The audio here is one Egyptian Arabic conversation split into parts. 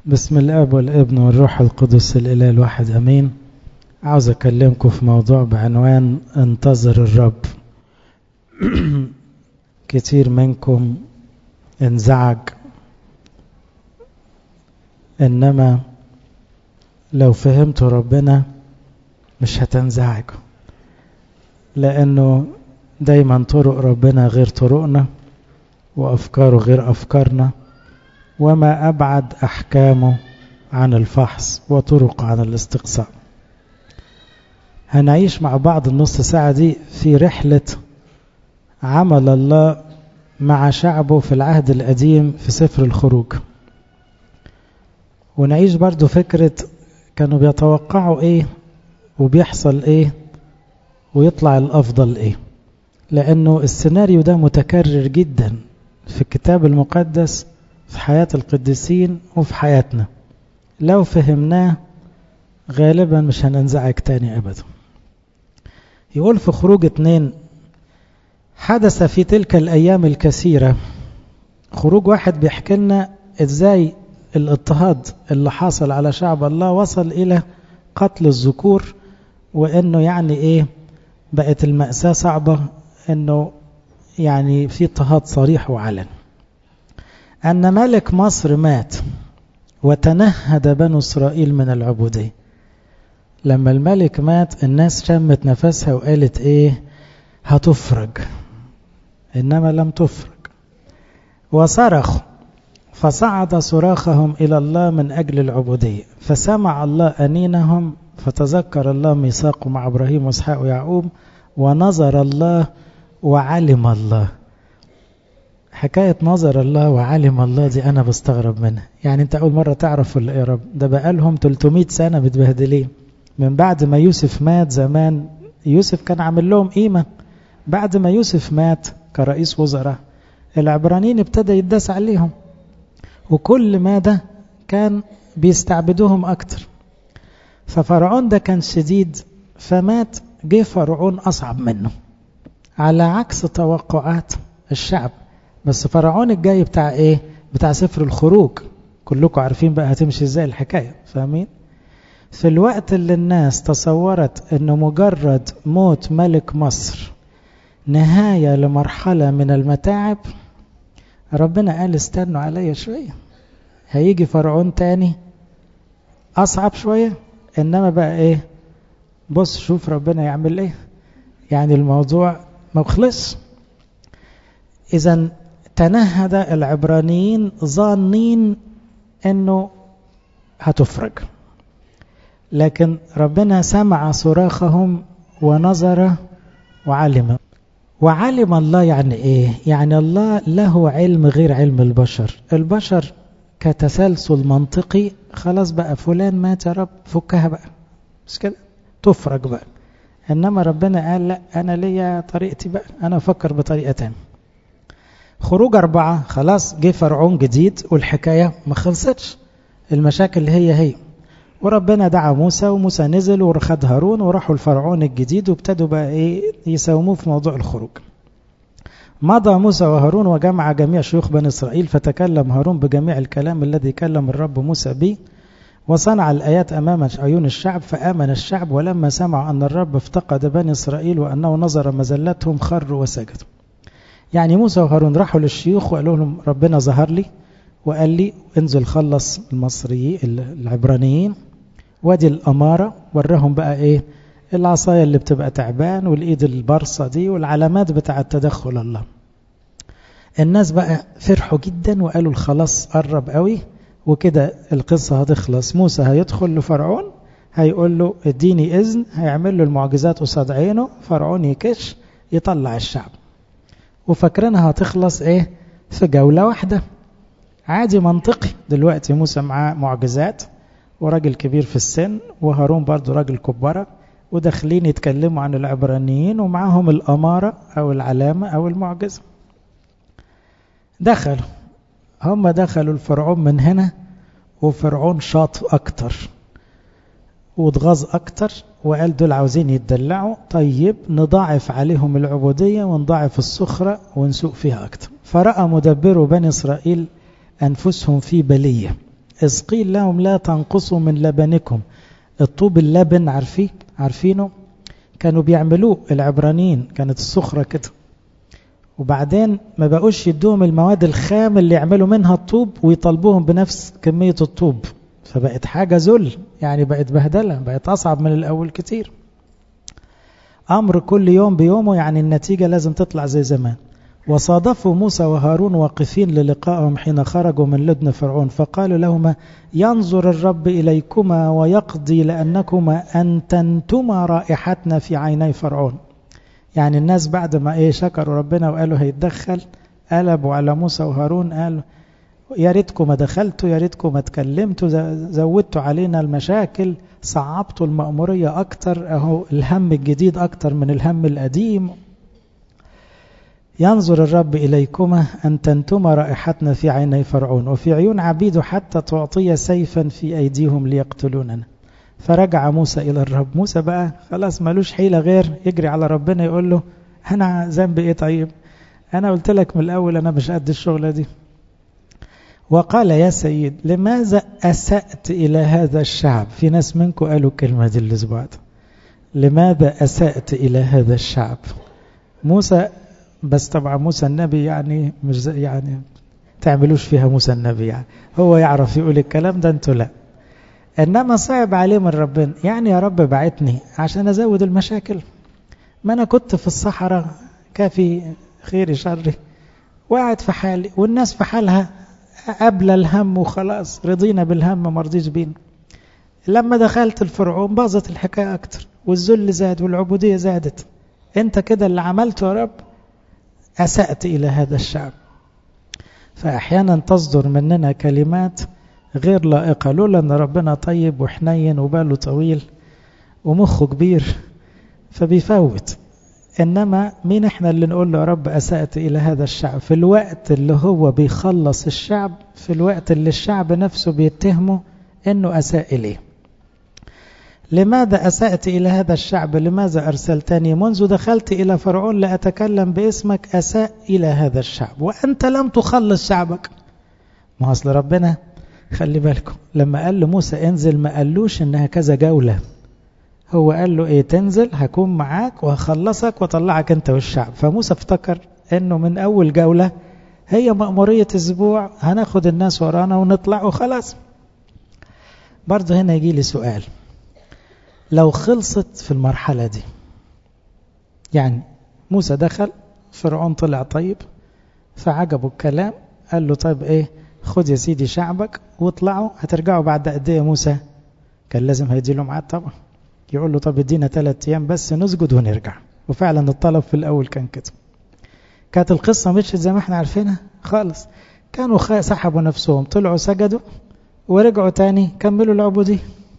بسم الاب والابن والروح القدس الاله الواحد امين عاوز اكلمكم في موضوع بعنوان انتظر الرب كتير منكم انزعج انما لو فهمتوا ربنا مش هتنزعجوا لانه دايما طرق ربنا غير طرقنا وافكاره غير افكارنا وما ابعد احكامه عن الفحص وطرق عن الاستقصاء هنعيش مع بعض النص ساعة دي في رحلة عمل الله مع شعبه في العهد القديم في سفر الخروج ونعيش برضو فكرة كانوا بيتوقعوا ايه وبيحصل ايه ويطلع الافضل ايه لانه السيناريو ده متكرر جدا في الكتاب المقدس في حياة القديسين وفي حياتنا لو فهمناه غالبا مش هننزعج تاني ابدا يقول في خروج اتنين حدث في تلك الايام الكثيرة خروج واحد بيحكي لنا ازاي الاضطهاد اللي حاصل على شعب الله وصل الى قتل الذكور وانه يعني ايه بقت المأساة صعبة انه يعني في اضطهاد صريح وعلن أن ملك مصر مات وتنهد بنو إسرائيل من العبودية لما الملك مات الناس شمت نفسها وقالت إيه هتفرج إنما لم تفرج وصرخوا فصعد صراخهم إلى الله من أجل العبودية فسمع الله أنينهم فتذكر الله ميثاقه مع إبراهيم وإسحاق ويعقوب ونظر الله وعلم الله حكاية نظر الله وعلم الله دي أنا بستغرب منها يعني أنت أول مرة تعرف ولا إيه يا رب ده بقالهم 300 سنة متبهدلين من بعد ما يوسف مات زمان يوسف كان عامل لهم قيمة بعد ما يوسف مات كرئيس وزراء العبرانيين ابتدى يداس عليهم وكل ما ده كان بيستعبدوهم أكتر ففرعون ده كان شديد فمات جه فرعون أصعب منه على عكس توقعات الشعب بس فرعون الجاي بتاع ايه بتاع سفر الخروج كلكم عارفين بقى هتمشي ازاي الحكاية فاهمين في الوقت اللي الناس تصورت انه مجرد موت ملك مصر نهاية لمرحلة من المتاعب ربنا قال استنوا عليا شوية هيجي فرعون تاني اصعب شوية انما بقى ايه بص شوف ربنا يعمل ايه يعني الموضوع ما خلص اذا تنهد العبرانيين ظانين انه هتفرج لكن ربنا سمع صراخهم ونظر وعلم وعلم الله يعني ايه يعني الله له علم غير علم البشر البشر كتسلسل منطقي خلاص بقى فلان مات يا رب فكها بقى مش كده تفرج بقى انما ربنا قال لا انا ليا طريقتي بقى انا افكر بطريقه تانية خروج أربعة خلاص جه فرعون جديد والحكاية ما خلصتش المشاكل هي هي وربنا دعا موسى وموسى نزل وخد هارون وراحوا الفرعون الجديد وابتدوا بقى ايه يساوموه في موضوع الخروج مضى موسى وهارون وجمع جميع شيوخ بني إسرائيل فتكلم هارون بجميع الكلام الذي كلم الرب موسى به وصنع الآيات أمام عيون الشعب فآمن الشعب ولما سمعوا أن الرب افتقد بني إسرائيل وأنه نظر مزلتهم خروا وسجدوا يعني موسى وهارون راحوا للشيوخ وقالوا لهم ربنا ظهر لي وقال لي انزل خلص المصريين العبرانيين وادي الأمارة وراهم بقى ايه العصاية اللي بتبقى تعبان والإيد البرصة دي والعلامات بتاع التدخل الله الناس بقى فرحوا جدا وقالوا الخلاص قرب قوي وكده القصة هتخلص موسى هيدخل لفرعون هيقول له اديني إذن هيعمل له المعجزات قصاد عينه فرعون يكش يطلع الشعب وفاكرينها هتخلص ايه في جولة واحدة عادي منطقي دلوقتي موسى معاه معجزات وراجل كبير في السن وهارون برضو راجل كبارة وداخلين يتكلموا عن العبرانيين ومعاهم الأمارة أو العلامة أو المعجزة دخلوا هم دخلوا الفرعون من هنا وفرعون شاط أكتر واتغاظ أكتر وقال دول عاوزين يتدلعوا طيب نضاعف عليهم العبودية ونضاعف السخرة ونسوق فيها أكتر فرأى مدبر بني إسرائيل أنفسهم في بلية إذ قيل لهم لا تنقصوا من لبنكم الطوب اللبن عارفين عارفينه كانوا بيعملوه العبرانيين كانت الصخرة كده وبعدين ما بقوش يدوهم المواد الخام اللي يعملوا منها الطوب ويطالبوهم بنفس كمية الطوب فبقت حاجة ذل يعني بقت بهدلة بقت أصعب من الأول كتير أمر كل يوم بيومه يعني النتيجة لازم تطلع زي زمان وصادفوا موسى وهارون واقفين للقائهم حين خرجوا من لدن فرعون فقالوا لهما ينظر الرب إليكما ويقضي لأنكما أنتنتما رائحتنا في عيني فرعون يعني الناس بعد ما ايه شكروا ربنا وقالوا هيتدخل قلبوا على موسى وهارون قالوا يا ريتكم ما دخلتوا يا ريتكم ما اتكلمتوا زودتوا علينا المشاكل صعبتوا المأمورية أكتر أهو الهم الجديد أكتر من الهم القديم ينظر الرب إليكما أن تنتما رائحتنا في عيني فرعون وفي عيون عبيده حتى تعطي سيفا في أيديهم ليقتلوننا فرجع موسى إلى الرب موسى بقى خلاص ملوش حيلة غير يجري على ربنا يقول له أنا ذنبي إيه طيب أنا قلت لك من الأول أنا مش قد الشغلة دي وقال يا سيد لماذا أسأت إلى هذا الشعب في ناس منكم قالوا الكلمة دي الأسبوع ده لماذا أسأت إلى هذا الشعب موسى بس طبعا موسى النبي يعني مش زي يعني تعملوش فيها موسى النبي يعني هو يعرف يقول الكلام ده انتوا لا انما صعب عليه من ربنا يعني يا رب بعتني عشان ازود المشاكل ما انا كنت في الصحراء كافي خيري شري وقاعد في حالي والناس في حالها قبل الهم وخلاص رضينا بالهم ما رضيش بينا لما دخلت الفرعون باظت الحكايه اكتر والذل زاد والعبوديه زادت انت كده اللي عملته يا رب اسات الى هذا الشعب فاحيانا تصدر مننا كلمات غير لائقة لولا أن ربنا طيب وحنين وباله طويل ومخه كبير فبيفوت إنما مين إحنا اللي نقول له يا رب أسأت إلى هذا الشعب في الوقت اللي هو بيخلص الشعب في الوقت اللي الشعب نفسه بيتهمه إنه أساء إليه لماذا أسأت إلى هذا الشعب لماذا أرسلتني منذ دخلت إلى فرعون لأتكلم باسمك أساء إلى هذا الشعب وأنت لم تخلص شعبك ما أصل ربنا خلي بالكم لما قال لموسى انزل ما قالوش انها كذا جولة هو قال له ايه تنزل هكون معاك وهخلصك واطلعك انت والشعب فموسى افتكر انه من اول جولة هي مأمورية اسبوع هناخد الناس ورانا ونطلع وخلاص برضه هنا يجي لي سؤال لو خلصت في المرحلة دي يعني موسى دخل فرعون طلع طيب فعجبه الكلام قال له طيب ايه خد يا سيدي شعبك واطلعوا هترجعوا بعد قد ايه يا موسى كان لازم هيدي له ميعاد طبعا يقول له طب ادينا ثلاث ايام بس نسجد ونرجع وفعلا الطلب في الاول كان كده كانت القصه مشيت زي ما احنا عارفينها خالص كانوا سحبوا نفسهم طلعوا سجدوا ورجعوا تاني كملوا العبوديه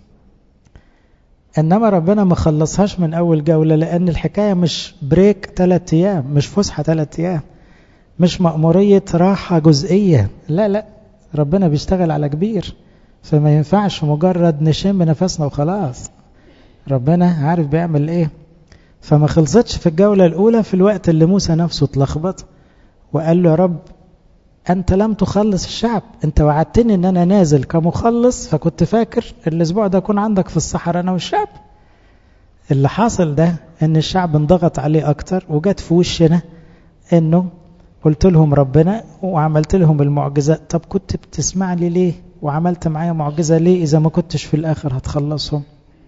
انما ربنا ما خلصهاش من اول جوله لان الحكايه مش بريك ثلاث ايام مش فسحه ثلاث ايام مش مأمورية راحة جزئية لا لا ربنا بيشتغل على كبير فما ينفعش مجرد نشم نفسنا وخلاص ربنا عارف بيعمل ايه فما خلصتش في الجولة الأولى في الوقت اللي موسى نفسه اتلخبط وقال له يا رب أنت لم تخلص الشعب أنت وعدتني أن أنا نازل كمخلص فكنت فاكر الأسبوع ده أكون عندك في الصحراء أنا والشعب اللي حاصل ده أن الشعب انضغط عليه أكتر وجت في وشنا أنه قلت لهم ربنا وعملت لهم المعجزات طب كنت بتسمع لي ليه وعملت معايا معجزة ليه إذا ما كنتش في الآخر هتخلصهم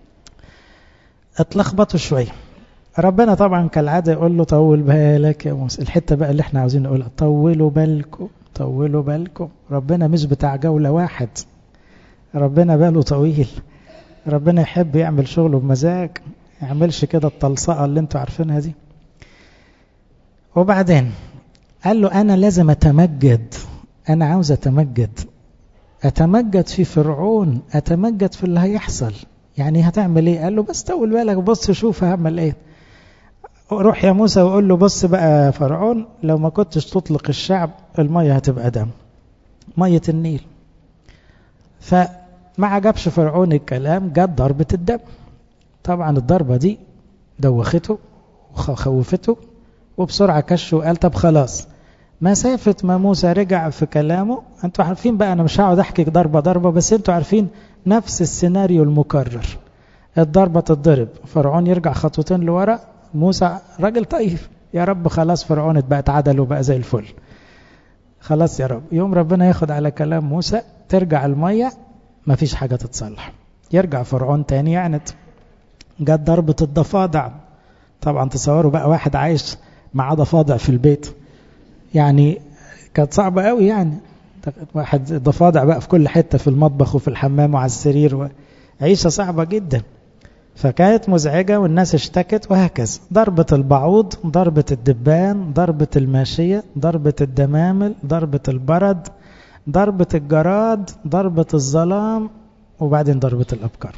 اتلخبطوا شوية ربنا طبعا كالعادة يقول له طول بالك يا موسى الحتة بقى اللي احنا عاوزين نقولها طولوا بالكم طولوا بالكم ربنا مش بتاع جولة واحد ربنا باله طويل ربنا يحب يعمل شغله بمزاج يعملش كده الطلصقة اللي انتوا عارفينها دي وبعدين قال له أنا لازم أتمجد أنا عاوز أتمجد أتمجد في فرعون أتمجد في اللي هيحصل يعني هتعمل إيه قال له بس طول بالك بص شوف هعمل إيه روح يا موسى وقول له بص بقى فرعون لو ما كنتش تطلق الشعب المية هتبقى دم مية النيل فما عجبش فرعون الكلام جت ضربة الدم طبعا الضربة دي دوخته وخوفته وبسرعة كش وقال طب خلاص مسافة ما موسى رجع في كلامه انتوا عارفين بقى انا مش هقعد احكي ضربة ضربة بس انتوا عارفين نفس السيناريو المكرر الضربة تتضرب فرعون يرجع خطوتين لورا موسى راجل طيب يا رب خلاص فرعون بقت عدل وبقى زي الفل خلاص يا رب يوم ربنا ياخد على كلام موسى ترجع المية مفيش حاجة تتصلح يرجع فرعون تاني يعند جت ضربة الضفادع طبعا تصوروا بقى واحد عايش مع ضفادع في البيت يعني كانت صعبة قوي يعني واحد ضفادع بقى في كل حتة في المطبخ وفي الحمام وعلى السرير عيشة صعبة جدا فكانت مزعجة والناس اشتكت وهكذا ضربة البعوض ضربة الدبان ضربة الماشية ضربة الدمامل ضربة البرد ضربة الجراد ضربة الظلام وبعدين ضربة الأبكار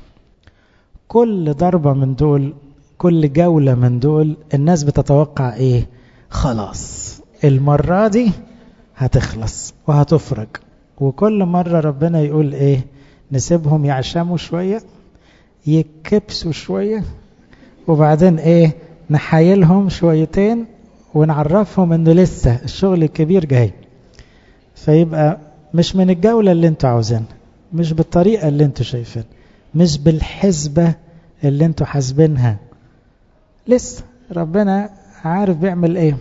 كل ضربة من دول كل جولة من دول الناس بتتوقع ايه خلاص المرة دي هتخلص وهتفرج وكل مرة ربنا يقول ايه نسيبهم يعشموا شوية يكبسوا شوية وبعدين ايه نحايلهم شويتين ونعرفهم انه لسه الشغل الكبير جاي فيبقى مش من الجولة اللي انتوا عاوزينها مش بالطريقة اللي انتوا شايفين مش بالحسبة اللي انتوا حاسبينها لسه ربنا عارف بيعمل ايه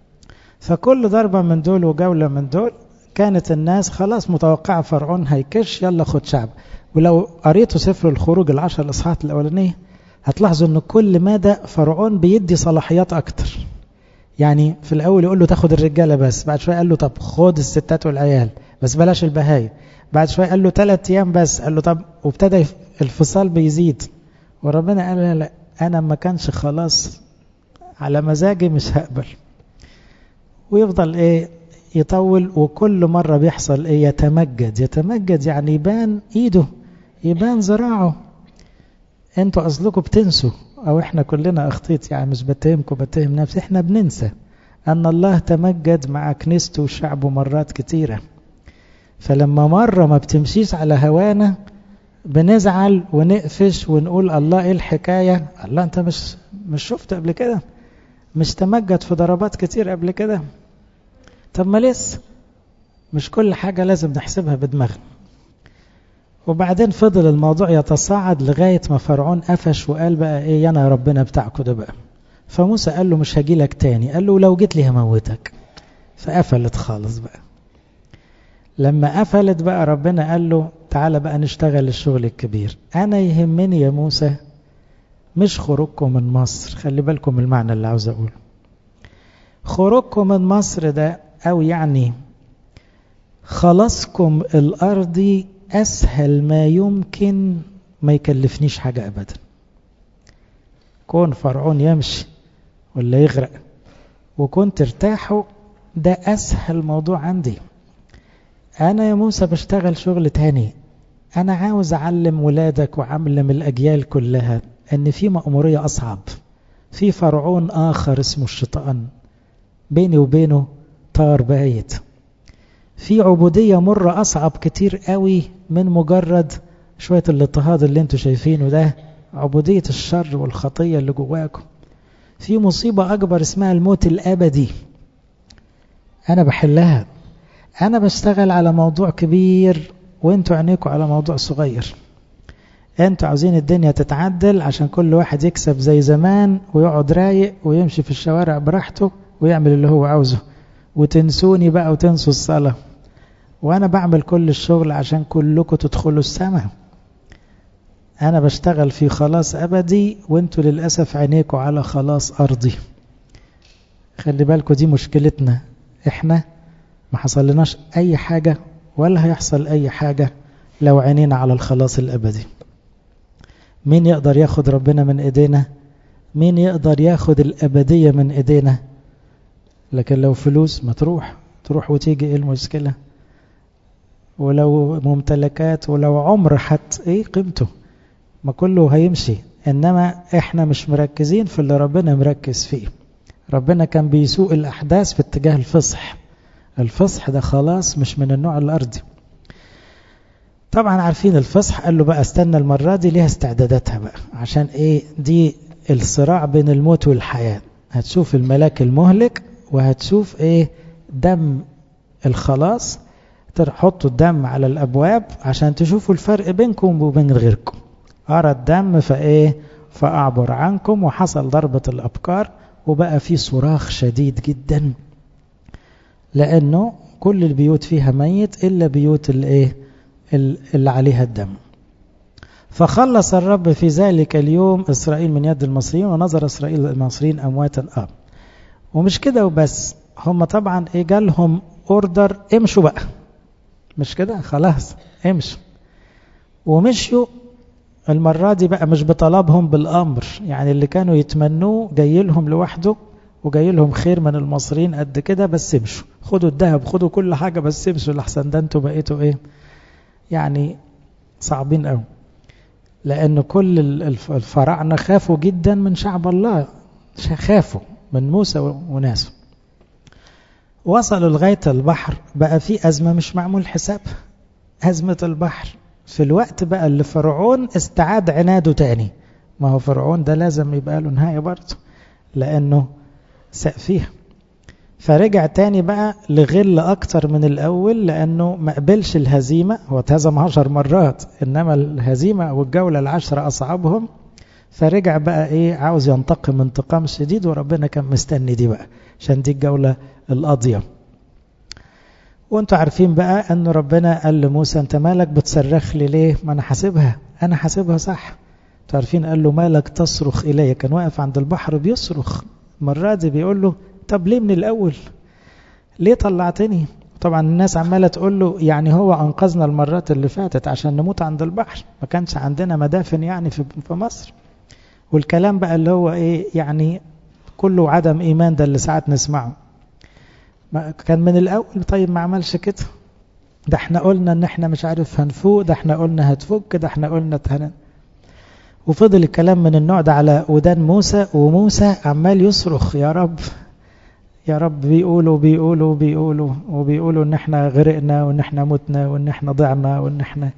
فكل ضربة من دول وجولة من دول كانت الناس خلاص متوقعة فرعون هيكش يلا خد شعب ولو قريتوا سفر الخروج العشر الإصحاحات الأولانية هتلاحظوا أن كل مدى فرعون بيدي صلاحيات أكتر يعني في الأول يقول له تاخد الرجالة بس بعد شوية قال له طب خد الستات والعيال بس بلاش البهاية بعد شوية قال له ثلاث أيام بس قال له طب وابتدى الفصال بيزيد وربنا قال لا, لا أنا ما كانش خلاص على مزاجي مش هقبل ويفضل ايه يطول وكل مرة بيحصل ايه يتمجد يتمجد يعني يبان ايده يبان ذراعه انتوا اصلكم بتنسوا او احنا كلنا اخطيت يعني مش بتهمكم بتهم نفسي احنا بننسى ان الله تمجد مع كنيسته وشعبه مرات كتيرة فلما مرة ما بتمشيش على هوانا بنزعل ونقفش ونقول الله ايه الحكاية الله انت مش مش شفت قبل كده مش تمجد في ضربات كتير قبل كده طب ما لسه مش كل حاجة لازم نحسبها بدماغنا وبعدين فضل الموضوع يتصاعد لغاية ما فرعون قفش وقال بقى ايه انا يا ربنا بتاعكم ده بقى فموسى قال له مش هجي لك تاني قال له لو جيت لي هموتك فقفلت خالص بقى لما قفلت بقى ربنا قال له تعالى بقى نشتغل الشغل الكبير انا يهمني يا موسى مش خروجكم من مصر خلي بالكم المعنى اللي عاوز اقوله خروجكم من مصر ده او يعني خلاصكم الارضي اسهل ما يمكن ما يكلفنيش حاجة ابدا كون فرعون يمشي ولا يغرق وكون ترتاحوا ده اسهل موضوع عندي انا يا موسى بشتغل شغل تاني انا عاوز اعلم ولادك وعلم الاجيال كلها ان في مأمورية اصعب في فرعون اخر اسمه الشيطان بيني وبينه طار بايت في عبودية مرة أصعب كتير قوي من مجرد شوية الاضطهاد اللي انتوا شايفينه ده عبودية الشر والخطية اللي جواكم في مصيبة أكبر اسمها الموت الأبدي أنا بحلها أنا بشتغل على موضوع كبير وانتوا عينيكوا على موضوع صغير انتوا عاوزين الدنيا تتعدل عشان كل واحد يكسب زي زمان ويقعد رايق ويمشي في الشوارع براحته ويعمل اللي هو عاوزه وتنسوني بقى وتنسوا الصلاة وأنا بعمل كل الشغل عشان كلكم تدخلوا السماء أنا بشتغل في خلاص أبدي وانتوا للأسف عينيكوا على خلاص أرضي خلي بالكوا دي مشكلتنا احنا ما حصلناش أي حاجة ولا هيحصل أي حاجة لو عينينا على الخلاص الأبدي مين يقدر ياخد ربنا من إيدينا مين يقدر ياخد الأبدية من إيدينا لكن لو فلوس ما تروح تروح وتيجي ايه المشكلة ولو ممتلكات ولو عمر حتى ايه قيمته ما كله هيمشي انما احنا مش مركزين في اللي ربنا مركز فيه ربنا كان بيسوق الاحداث في اتجاه الفصح الفصح ده خلاص مش من النوع الارضي طبعا عارفين الفصح قال له بقى استنى المرة دي ليها استعداداتها بقى عشان ايه دي الصراع بين الموت والحياة هتشوف الملاك المهلك وهتشوف ايه دم الخلاص تحطوا الدم على الأبواب عشان تشوفوا الفرق بينكم وبين غيركم أرى الدم فإيه فأعبر عنكم وحصل ضربة الأبكار وبقى في صراخ شديد جدا لأنه كل البيوت فيها ميت إلا بيوت الإيه اللي عليها الدم فخلص الرب في ذلك اليوم إسرائيل من يد المصريين ونظر إسرائيل المصريين أمواتا آب ومش كده وبس هم طبعا إيه جالهم أوردر امشوا بقى مش كده خلاص امشوا ومشوا المرة دي بقى مش بطلبهم بالأمر يعني اللي كانوا يتمنوه جاي لهم لوحده وجاي لهم خير من المصريين قد كده بس امشوا خدوا الذهب خدوا كل حاجة بس امشوا لحسن ده انتوا بقيتوا ايه يعني صعبين قوي لأن كل الفراعنة خافوا جدا من شعب الله خافوا من موسى وناسه وصلوا لغاية البحر بقى في أزمة مش معمول حسابها أزمة البحر في الوقت بقى اللي فرعون استعاد عناده تاني ما هو فرعون ده لازم يبقى له نهاية برضه لأنه ساق فيها فرجع تاني بقى لغل أكتر من الأول لأنه ما قبلش الهزيمة هو اتهزم عشر مرات إنما الهزيمة والجولة العشرة أصعبهم فرجع بقى إيه عاوز ينتقم انتقام شديد وربنا كان مستني دي بقى عشان دي الجولة القاضية وانتوا عارفين بقى أن ربنا قال لموسى أنت مالك بتصرخ لي ليه ما أنا حاسبها أنا حاسبها صح انتوا عارفين قال له مالك تصرخ إلي كان واقف عند البحر بيصرخ مرة دي بيقول له طب ليه من الأول ليه طلعتني طبعا الناس عمالة تقول له يعني هو أنقذنا المرات اللي فاتت عشان نموت عند البحر ما كانش عندنا مدافن يعني في مصر والكلام بقى اللي هو إيه يعني كله عدم إيمان ده اللي ساعات نسمعه ما كان من الأول طيب ما عملش كده ده احنا قلنا ان احنا مش عارف هنفوق ده احنا قلنا هتفك ده احنا قلنا تهن وفضل الكلام من النوع ده على ودان موسى وموسى عمال يصرخ يا رب يا رب بيقولوا بيقولوا بيقولوا وبيقولوا ان احنا غرقنا وان احنا متنا وان احنا ضعنا وان احنا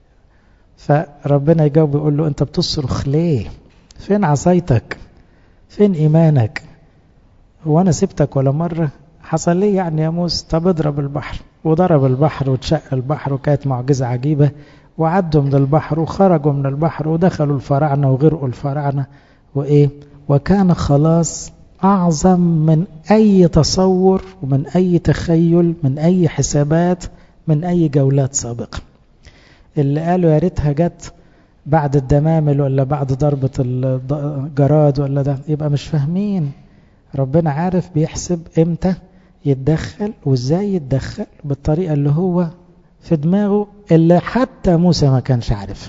فربنا يجاوب يقول له انت بتصرخ ليه فين عصايتك فين ايمانك هو انا سبتك ولا مره حصل ليه يعني يا موسى طب اضرب البحر وضرب البحر وتشق البحر وكانت معجزة عجيبة وعدوا من البحر وخرجوا من البحر ودخلوا الفراعنة وغرقوا الفراعنة وإيه وكان خلاص أعظم من أي تصور ومن أي تخيل من أي حسابات من أي جولات سابقة اللي قالوا يا ريتها جت بعد الدمامل ولا بعد ضربة الجراد ولا ده يبقى مش فاهمين ربنا عارف بيحسب امتى يتدخل وازاي يتدخل بالطريقة اللي هو في دماغه اللي حتى موسى ما كانش عارف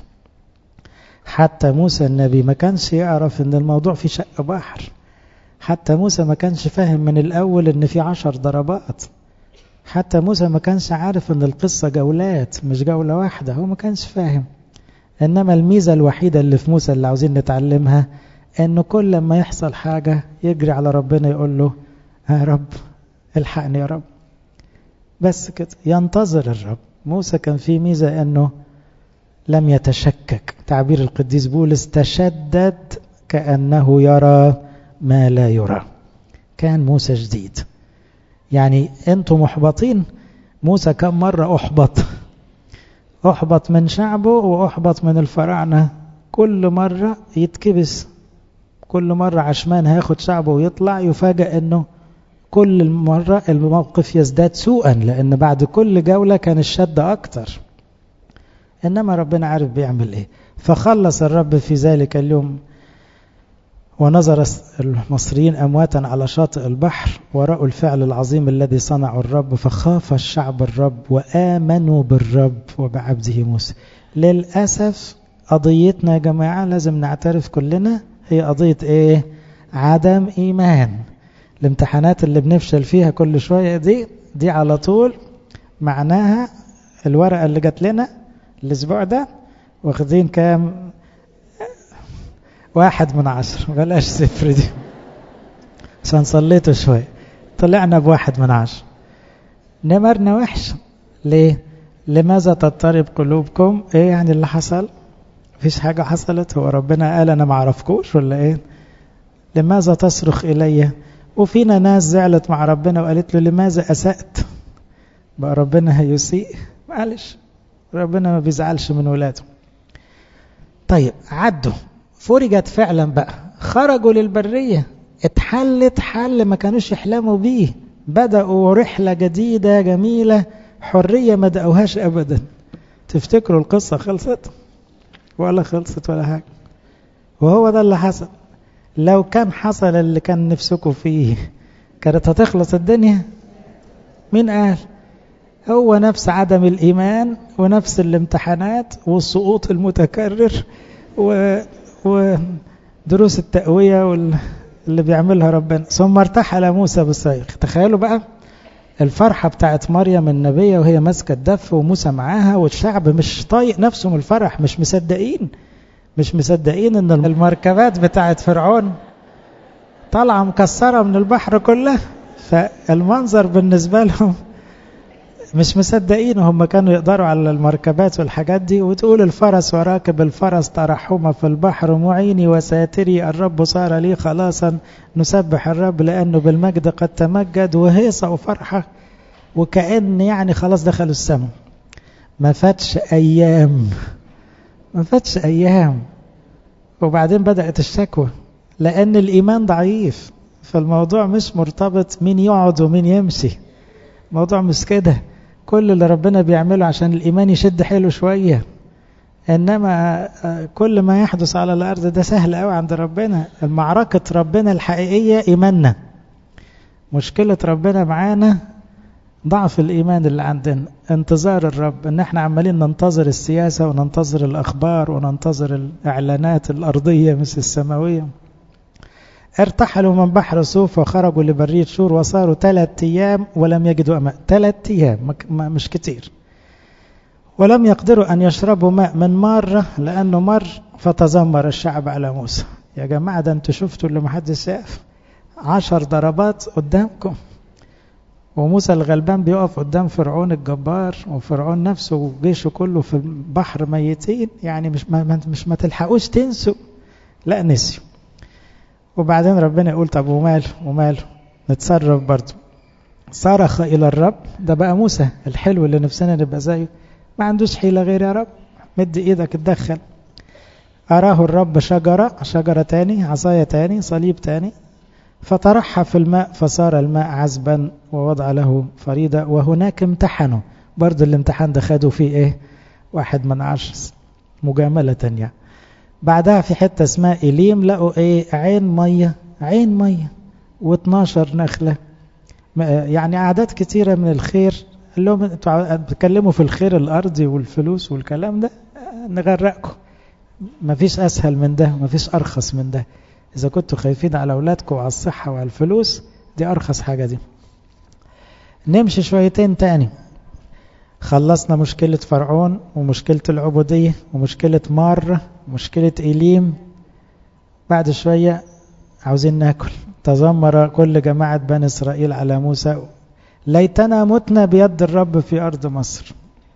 حتى موسى النبي ما كانش يعرف ان الموضوع في شق بحر حتى موسى ما كانش فاهم من الاول ان في عشر ضربات حتى موسى ما كانش عارف ان القصة جولات مش جولة واحدة هو ما كانش فاهم انما الميزة الوحيدة اللي في موسى اللي عاوزين نتعلمها انه كل ما يحصل حاجة يجري على ربنا يقول له يا رب الحقني يا رب بس كده ينتظر الرب موسى كان فيه ميزة انه لم يتشكك تعبير القديس بولس تشدد كأنه يرى ما لا يرى كان موسى جديد يعني انتم محبطين موسى كم مرة احبط احبط من شعبه واحبط من الفراعنة كل مرة يتكبس كل مرة عشمان هياخد شعبه ويطلع يفاجأ انه كل مرة الموقف يزداد سوءا لأن بعد كل جولة كان الشد أكتر إنما ربنا عارف بيعمل إيه فخلص الرب في ذلك اليوم ونظر المصريين أمواتا على شاطئ البحر ورأوا الفعل العظيم الذي صنعه الرب فخاف الشعب الرب وآمنوا بالرب وبعبده موسى للأسف قضيتنا يا جماعة لازم نعترف كلنا هي قضية إيه عدم إيمان الامتحانات اللي بنفشل فيها كل شوية دي دي على طول معناها الورقة اللي جات لنا الأسبوع ده واخدين كام واحد من عشر بلاش صفر دي عشان صليتوا شوية طلعنا بواحد من عشر نمرنا وحش ليه لماذا تضطرب قلوبكم ايه يعني اللي حصل مفيش حاجة حصلت هو ربنا قال انا معرفكوش ولا ايه لماذا تصرخ الي وفينا ناس زعلت مع ربنا وقالت له لماذا أسأت بقى ربنا هيسيء معلش ربنا ما بيزعلش من ولاده طيب عدوا فرجت فعلا بقى خرجوا للبرية اتحلت حل ما كانوش يحلموا بيه بدأوا رحلة جديدة جميلة حرية ما دقوهاش أبدا تفتكروا القصة خلصت ولا خلصت ولا حاجة وهو ده اللي حصل لو كان حصل اللي كان نفسكم فيه كانت هتخلص الدنيا مين قال هو نفس عدم الإيمان ونفس الامتحانات والسقوط المتكرر و... ودروس التقوية وال... اللي بيعملها ربنا ثم ارتحل موسى بالصيغ تخيلوا بقى الفرحة بتاعت مريم النبية وهي ماسكة الدف وموسى معاها والشعب مش طايق نفسه من الفرح مش مصدقين مش مصدقين ان المركبات بتاعت فرعون طالعة مكسرة من البحر كله فالمنظر بالنسبة لهم مش مصدقين هم كانوا يقدروا على المركبات والحاجات دي وتقول الفرس وراكب الفرس ترحم في البحر معيني وساتري الرب صار لي خلاصا نسبح الرب لأنه بالمجد قد تمجد وهيصة وفرحة وكأن يعني خلاص دخلوا السماء ما فاتش أيام ما فاتش أيام وبعدين بدأت الشكوى لأن الإيمان ضعيف فالموضوع مش مرتبط مين يقعد ومين يمشي موضوع مش كده كل اللي ربنا بيعمله عشان الإيمان يشد حيله شوية إنما كل ما يحدث على الأرض ده سهل قوي عند ربنا المعركة ربنا الحقيقية إيماننا مشكلة ربنا معانا ضعف الإيمان اللي عندنا انتظار الرب إن احنا عمالين ننتظر السياسة وننتظر الأخبار وننتظر الإعلانات الأرضية مش السماوية ارتحلوا من بحر صوف وخرجوا لبرية شور وصاروا ثلاثة أيام ولم يجدوا ماء ثلاثة أيام مش كتير ولم يقدروا أن يشربوا ماء من مرة لأنه مر فتذمر الشعب على موسى يا جماعة ده انتوا شفتوا اللي محدش شاف عشر ضربات قدامكم وموسى الغلبان بيقف قدام فرعون الجبار وفرعون نفسه وجيشه كله في البحر ميتين يعني مش ما, مش ما تلحقوش تنسوا لا نسيوا وبعدين ربنا يقول طب وماله وماله نتصرف برضه صرخ إلى الرب ده بقى موسى الحلو اللي نفسنا نبقى زيه ما عندوش حيلة غير يا رب مد إيدك اتدخل أراه الرب شجرة شجرة تاني عصاية تاني صليب تاني فطرحها في الماء فصار الماء عذبا ووضع له فريدة وهناك امتحنوا برضه الامتحان ده خدوا فيه ايه واحد من عشر مجاملة يعني بعدها في حتة اسمها إليم لقوا ايه عين مية عين مية و12 نخلة يعني أعداد كتيرة من الخير قال لهم انتوا بتتكلموا في الخير الأرضي والفلوس والكلام ده نغرقكم مفيش أسهل من ده مفيش أرخص من ده إذا كنتوا خايفين على أولادكم وعلى الصحة وعلى الفلوس دي أرخص حاجة دي نمشي شويتين تاني خلصنا مشكلة فرعون ومشكلة العبودية ومشكلة مارة ومشكلة إليم بعد شوية عاوزين ناكل تذمر كل جماعة بني إسرائيل على موسى ليتنا متنا بيد الرب في أرض مصر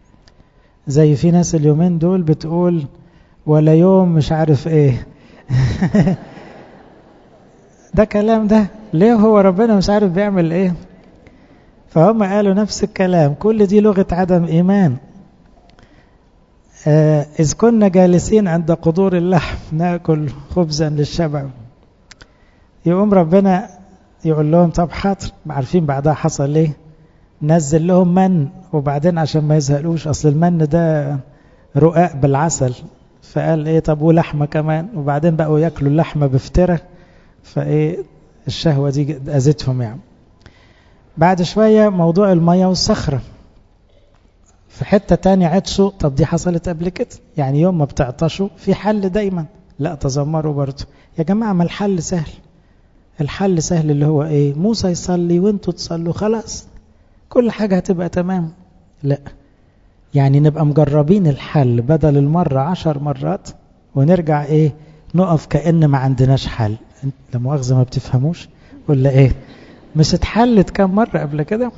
زي في ناس اليومين دول بتقول ولا يوم مش عارف ايه ده كلام ده ليه هو ربنا مش عارف بيعمل ايه فهم قالوا نفس الكلام كل دي لغة عدم إيمان آه إذ كنا جالسين عند قدور اللحم ناكل خبزا للشبع يقوم ربنا يقول لهم طب حاضر عارفين بعدها حصل ايه نزل لهم من وبعدين عشان ما يزهقوش اصل المن ده رقاق بالعسل فقال ايه طب ولحمه كمان وبعدين بقوا ياكلوا اللحمه بفتره فايه الشهوه دي اذتهم يعني بعد شويه موضوع الميه والصخره في حته تانية عطشوا طب دي حصلت قبل كده يعني يوم ما بتعطشوا في حل دايما لا تذمروا برضه يا جماعه ما الحل سهل الحل سهل اللي هو ايه موسى يصلي وانتوا تصلوا خلاص كل حاجة هتبقى تمام لا يعني نبقى مجربين الحل بدل المرة عشر مرات ونرجع ايه نقف كأن ما عندناش حل لا مؤاخذة ما بتفهموش ولا ايه مش اتحلت كم مرة قبل كده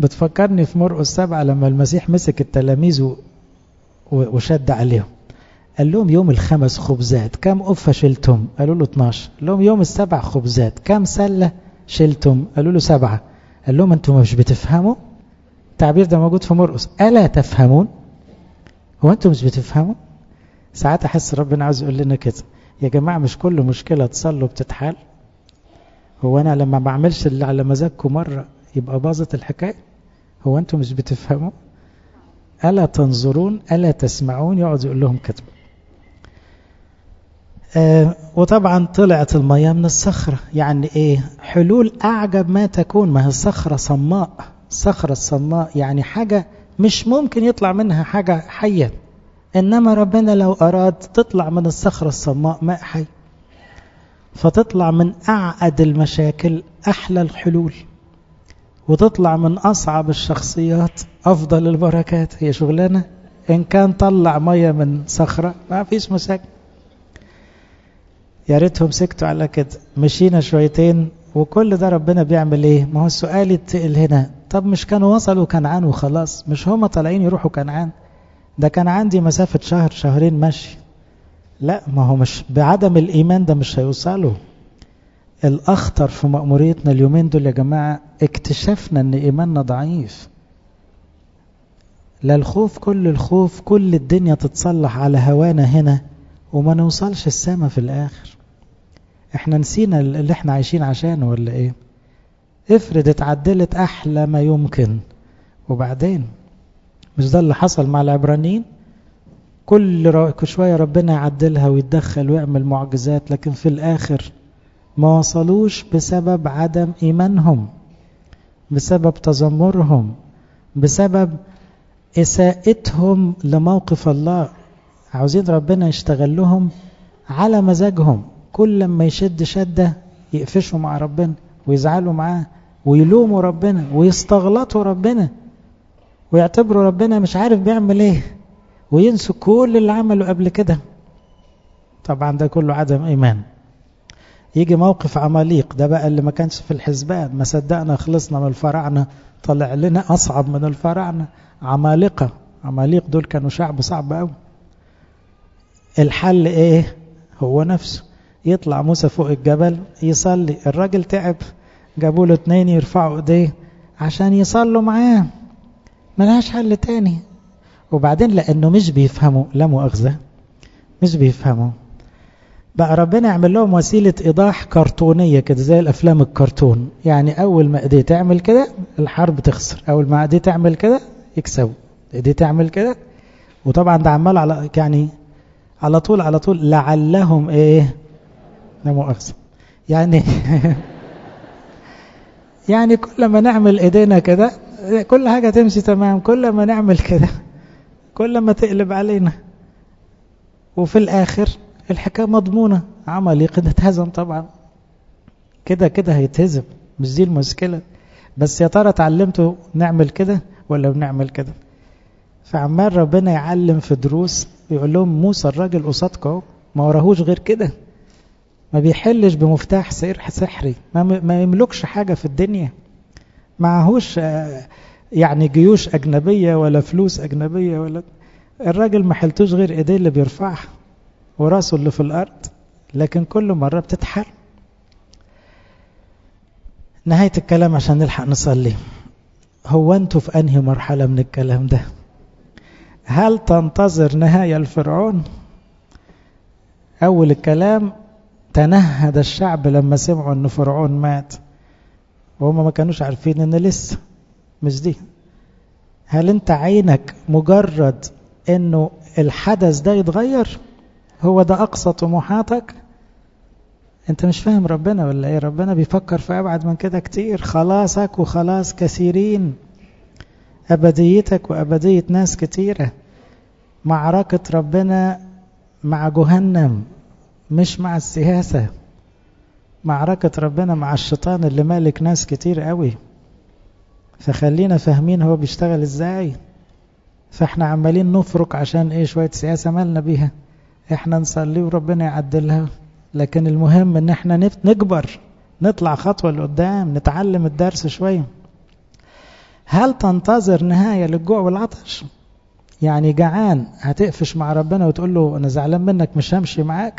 بتفكرني في مرقس سبعة لما المسيح مسك التلاميذ وشد عليهم قال لهم يوم الخمس خبزات كم قفة شلتم قالوا له 12 قال لهم يوم السبع خبزات كم سلة شلتم قالوا له سبعة قال لهم انتم مش بتفهموا التعبير ده موجود في مرقس ألا تفهمون هو انتم مش بتفهموا ساعات احس ربنا عاوز يقول لنا كده يا جماعة مش كل مشكلة تصلوا بتتحل هو انا لما ما بعملش اللي على مزاجكم مرة يبقى باظت الحكاية هو انتم مش بتفهموا ألا تنظرون ألا تسمعون يقعد يقول لهم كده آه وطبعا طلعت المياه من الصخرة يعني ايه حلول أعجب ما تكون ما هي الصخرة صماء الصخرة الصماء يعني حاجة مش ممكن يطلع منها حاجة حية إنما ربنا لو أراد تطلع من الصخرة الصماء ماء حي فتطلع من أعقد المشاكل أحلى الحلول وتطلع من أصعب الشخصيات أفضل البركات هي شغلانة إن كان طلع مية من صخرة ما فيش مشاكل يا ريتهم سكتوا على كده مشينا شويتين وكل ده ربنا بيعمل ايه ما هو السؤال يتقل هنا طب مش كانوا وصلوا كنعان وخلاص مش هما طالعين يروحوا كنعان ده كان عندي مسافة شهر شهرين مشي لا ما هو مش بعدم الإيمان ده مش هيوصلوا الأخطر في مأموريتنا اليومين دول يا جماعة اكتشفنا ان إيماننا ضعيف لا الخوف كل الخوف كل الدنيا تتصلح على هوانا هنا وما نوصلش السما في الآخر احنا نسينا اللي احنا عايشين عشانه ولا ايه افرض اتعدلت احلى ما يمكن وبعدين مش ده اللي حصل مع العبرانيين كل شوية ربنا يعدلها ويتدخل ويعمل معجزات لكن في الآخر ما وصلوش بسبب عدم إيمانهم بسبب تذمرهم بسبب إساءتهم لموقف الله عاوزين ربنا يشتغل لهم على مزاجهم كل لما يشد شدة يقفشوا مع ربنا ويزعلوا معاه ويلوموا ربنا ويستغلطوا ربنا ويعتبروا ربنا مش عارف بيعمل ايه وينسوا كل اللي عمله قبل كده طبعا ده كله عدم ايمان يجي موقف عماليق ده بقى اللي ما كانش في الحسبان ما صدقنا خلصنا من الفراعنه طلع لنا اصعب من الفراعنه عمالقه عماليق دول كانوا شعب صعب قوي الحل ايه هو نفسه يطلع موسى فوق الجبل يصلي الراجل تعب جابوا له اتنين يرفعوا ايديه عشان يصلوا معاه ملهاش حل تاني وبعدين لانه مش بيفهموا لا مؤاخذه مش بيفهموا بقى ربنا يعمل لهم وسيله ايضاح كرتونيه كده زي الافلام الكرتون يعني اول ما ايديه تعمل كده الحرب تخسر اول ما ايديه تعمل كده يكسبوا ايديه تعمل كده وطبعا ده عمال على يعني على طول على طول لعلهم ايه لا مؤاخذة يعني يعني كل ما نعمل ايدينا كده كل حاجة تمشي تمام كل ما نعمل كده كل ما تقلب علينا وفي الاخر الحكاية مضمونة عمليق اتهزم طبعا كده كده هيتهزم مش دي المشكلة بس يا ترى اتعلمتوا نعمل كده ولا بنعمل كده فعمال ربنا يعلم في دروس يقول لهم موسى الراجل قصادكم اهو ما وراهوش غير كده ما بيحلش بمفتاح سير سحري ما, ما يملكش حاجة في الدنيا معهوش يعني جيوش أجنبية ولا فلوس أجنبية ولا الراجل ما حلتوش غير ايديه اللي بيرفعها وراسه اللي في الأرض لكن كل مرة بتتحل نهاية الكلام عشان نلحق نصلي هو انتوا في أنهي مرحلة من الكلام ده هل تنتظر نهاية الفرعون أول الكلام تنهد الشعب لما سمعوا أن فرعون مات وهم ما كانوش عارفين أن لسه مش دي هل أنت عينك مجرد أنه الحدث ده يتغير هو ده أقصى طموحاتك أنت مش فاهم ربنا ولا إيه ربنا بيفكر في أبعد من كده كتير خلاصك وخلاص كثيرين أبديتك وأبدية ناس كتيرة معركة ربنا مع جهنم مش مع السياسة معركة ربنا مع الشيطان اللي مالك ناس كتير قوي فخلينا فاهمين هو بيشتغل ازاي فاحنا عمالين نفرك عشان ايه شوية سياسة مالنا بيها احنا نصلي وربنا يعدلها لكن المهم ان احنا نكبر نطلع خطوة لقدام نتعلم الدرس شوية هل تنتظر نهاية للجوع والعطش يعني جعان هتقفش مع ربنا وتقول له أنا زعلان منك مش همشي معاك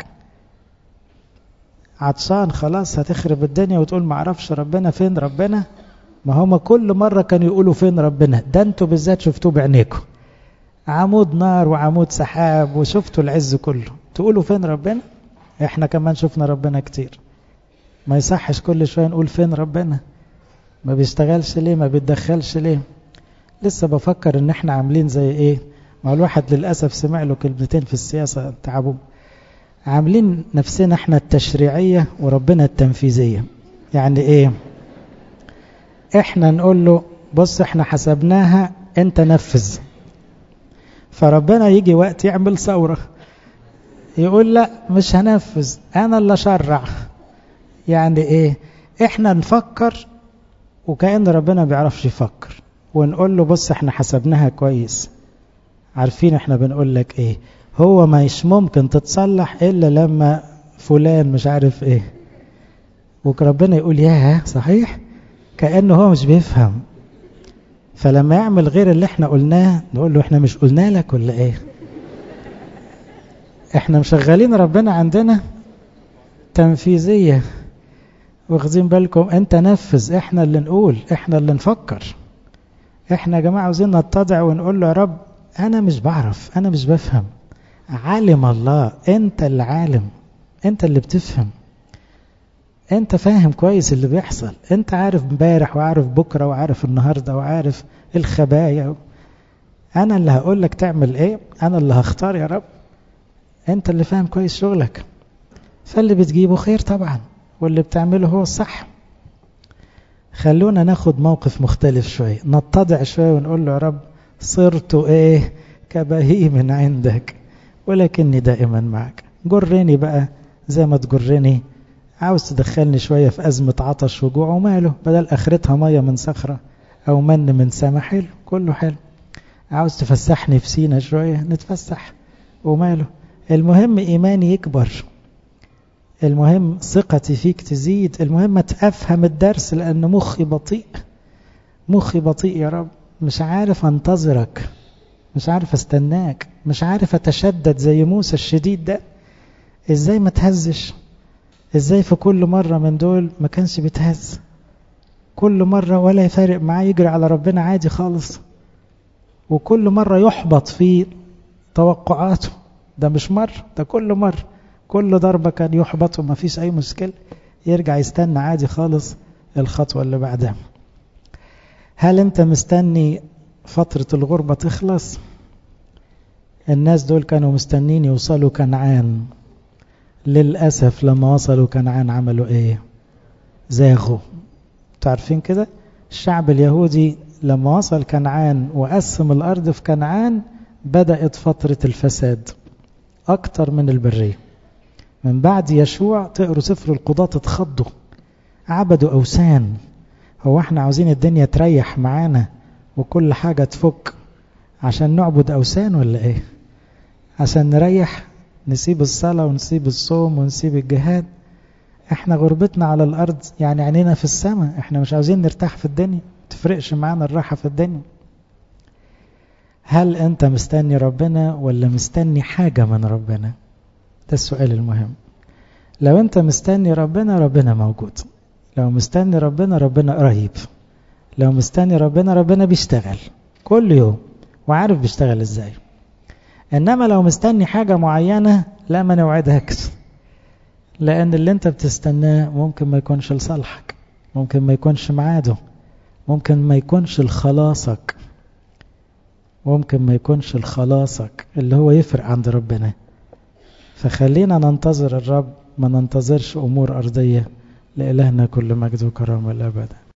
عطشان خلاص هتخرب الدنيا وتقول ما اعرفش ربنا فين ربنا ما هما كل مرة كانوا يقولوا فين ربنا ده انتوا بالذات شفتوه بعينيكم عمود نار وعمود سحاب وشفتوا العز كله تقولوا فين ربنا احنا كمان شفنا ربنا كتير ما يصحش كل شوية نقول فين ربنا ما بيشتغلش ليه ما بيتدخلش ليه لسه بفكر ان احنا عاملين زي ايه ما الواحد للأسف سمع له كلمتين في السياسة تعبوا عاملين نفسنا احنا التشريعية وربنا التنفيذية يعني ايه احنا نقول له بص احنا حسبناها انت نفذ فربنا يجي وقت يعمل ثورة يقول لا مش هنفذ انا اللي اشرع يعني ايه احنا نفكر وكأن ربنا بيعرفش يفكر ونقول له بص احنا حسبناها كويس عارفين احنا بنقول لك ايه هو مش ممكن تتصلح الا لما فلان مش عارف ايه وربنا يقول ياه صحيح كأنه هو مش بيفهم فلما يعمل غير اللي احنا قلناه نقول له احنا مش قلنا لك ولا ايه احنا مشغلين ربنا عندنا تنفيذية واخذين بالكم انت نفذ احنا اللي نقول احنا اللي نفكر احنا يا جماعة عاوزين نتضع ونقول له يا رب انا مش بعرف انا مش بفهم عالم الله انت اللي عالم انت اللي بتفهم انت فاهم كويس اللي بيحصل انت عارف امبارح وعارف بكرة وعارف النهاردة وعارف الخبايا انا اللي هقول لك تعمل ايه انا اللي هختار يا رب انت اللي فاهم كويس شغلك فاللي بتجيبه خير طبعا واللي بتعمله هو الصح خلونا ناخد موقف مختلف شوية نتضع شوية ونقول له يا رب صرت ايه كبهيم عندك ولكني دائما معك جرني بقى زي ما تجرني عاوز تدخلني شوية في أزمة عطش وجوع وماله بدل آخرتها مية من صخرة أو من من سما حلو كله حلو عاوز تفسحني في سينا شوية نتفسح وماله المهم إيماني يكبر المهم ثقتي فيك تزيد المهم أفهم الدرس لأن مخي بطيء مخي بطيء يا رب مش عارف أنتظرك مش عارف استناك مش عارف أتشدد زي موسى الشديد ده إزاي ما تهزش إزاي في كل مرة من دول ما كانش بيتهز كل مرة ولا يفارق معاه يجري على ربنا عادي خالص وكل مرة يحبط في توقعاته ده مش مرة ده كل مرة كل ضربة كان يحبط وما فيش أي مشكلة يرجع يستنى عادي خالص الخطوة اللي بعدها هل أنت مستني فترة الغربة تخلص الناس دول كانوا مستنين يوصلوا كنعان للأسف لما وصلوا كنعان عملوا إيه زاغوا تعرفين كده الشعب اليهودي لما وصل كنعان وقسم الأرض في كنعان بدأت فترة الفساد أكتر من البرية من بعد يشوع تقروا سفر القضاة تتخضوا عبدوا أوثان هو احنا عاوزين الدنيا تريح معانا وكل حاجة تفك عشان نعبد أوثان ولا ايه عشان نريح نسيب الصلاة ونسيب الصوم ونسيب الجهاد احنا غربتنا على الأرض يعني عينينا في السماء احنا مش عاوزين نرتاح في الدنيا تفرقش معانا الراحة في الدنيا هل انت مستني ربنا ولا مستني حاجة من ربنا ده السؤال المهم لو انت مستني ربنا ربنا موجود لو مستني ربنا ربنا قريب لو مستني ربنا ربنا بيشتغل كل يوم وعارف بيشتغل ازاي انما لو مستني حاجة معينة لا ما نوعدكش لان اللي انت بتستناه ممكن ما يكونش لصالحك ممكن ما يكونش معاده ممكن ما يكونش لخلاصك ممكن ما يكونش لخلاصك اللي هو يفرق عند ربنا فخلينا ننتظر الرب ما ننتظرش أمور أرضية لإلهنا كل مجد وكرامة الأبد